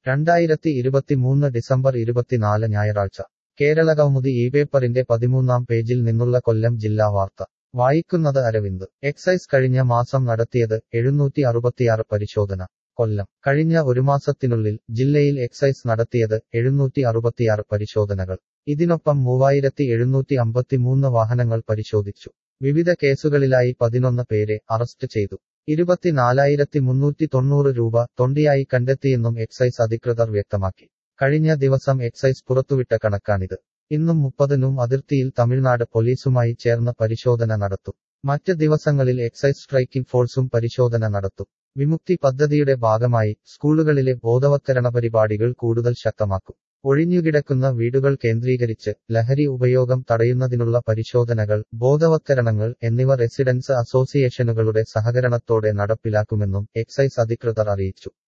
രണ്ടായിരത്തി ഇരുപത്തിമൂന്ന് ഡിസംബർ ഇരുപത്തിനാല് ഞായറാഴ്ച കേരള കൗമുദി ഈ പേപ്പറിന്റെ പതിമൂന്നാം പേജിൽ നിന്നുള്ള കൊല്ലം ജില്ലാ വാർത്ത വായിക്കുന്നത് അരവിന്ദ് എക്സൈസ് കഴിഞ്ഞ മാസം നടത്തിയത് എഴുന്നൂറ്റി അറുപത്തിയാറ് പരിശോധന കൊല്ലം കഴിഞ്ഞ ഒരു മാസത്തിനുള്ളിൽ ജില്ലയിൽ എക്സൈസ് നടത്തിയത് എഴുന്നൂറ്റി അറുപത്തിയാറ് പരിശോധനകൾ ഇതിനൊപ്പം മൂവായിരത്തി എഴുന്നൂറ്റി അമ്പത്തിമൂന്ന് വാഹനങ്ങൾ പരിശോധിച്ചു വിവിധ കേസുകളിലായി പതിനൊന്ന് പേരെ അറസ്റ്റ് ചെയ്തു ഇരുപത്തിനാലായിരത്തി മുന്നൂറ്റി തൊണ്ണൂറ് രൂപ തൊണ്ടിയായി കണ്ടെത്തിയെന്നും എക്സൈസ് അധികൃതർ വ്യക്തമാക്കി കഴിഞ്ഞ ദിവസം എക്സൈസ് പുറത്തുവിട്ട കണക്കാണിത് ഇന്നും മുപ്പതിനും അതിർത്തിയിൽ തമിഴ്നാട് പോലീസുമായി ചേർന്ന് പരിശോധന നടത്തും മറ്റ് ദിവസങ്ങളിൽ എക്സൈസ് സ്ട്രൈക്കിംഗ് ഫോഴ്സും പരിശോധന നടത്തും വിമുക്തി പദ്ധതിയുടെ ഭാഗമായി സ്കൂളുകളിലെ ബോധവത്കരണ പരിപാടികൾ കൂടുതൽ ശക്തമാക്കും ഒഴിഞ്ഞുകിടക്കുന്ന വീടുകൾ കേന്ദ്രീകരിച്ച് ലഹരി ഉപയോഗം തടയുന്നതിനുള്ള പരിശോധനകൾ ബോധവത്കരണങ്ങൾ എന്നിവ റെസിഡൻസ് അസോസിയേഷനുകളുടെ സഹകരണത്തോടെ നടപ്പിലാക്കുമെന്നും എക്സൈസ് അധികൃതർ അറിയിച്ചു